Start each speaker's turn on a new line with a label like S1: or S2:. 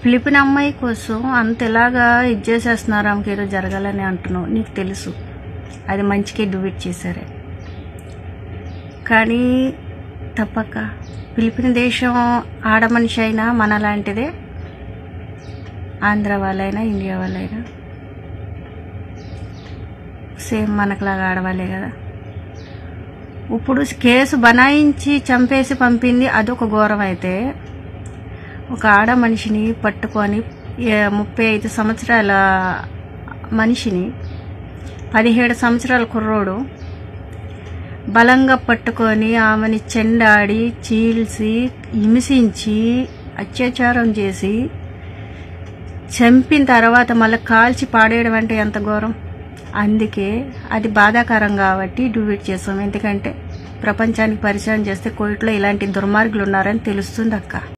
S1: Philippines అమ్మాయి కోసం అంత ఇలాగా ఇది చేసేస్తున్నారు ఆమెకి ఏదో జరగాలని అంటున్నావు నీకు తెలుసు అది మంచికే డూయిట్ చేశారే కానీ తప్పక ఫిలిపిన్ దేశం ఆడ మనిషి అయినా మనలాంటిదే ఆంధ్ర వాళ్ళైనా ఇండియా వాళ్ళైనా సేమ్ మనకులాగా ఆడవాళ్ళే కదా ఇప్పుడు కేసు బనాయించి చంపేసి పంపింది అదొక ఘోరం అయితే ఒక ఆడ మనిషిని పట్టుకొని ఏ- ముప్పై ఐదు సంవత్సరాల మనిషిని పదిహేడు సంవత్సరాల కుర్రోడు బలంగా పట్టుకొని ఆమెని చెండాడి చీల్చి హింసించి అత్యాచారం చేసి చంపిన తర్వాత మళ్ళీ కాల్చి పాడేయడం అంటే ఎంత ఘోరం అందుకే అది బాధాకరం కాబట్టి డూయిట్ చేసాం ఎందుకంటే ప్రపంచానికి పరిచయం చేస్తే కోయిట్లో ఇలాంటి దుర్మార్గులు ఉన్నారని తెలుస్తుంది అక్క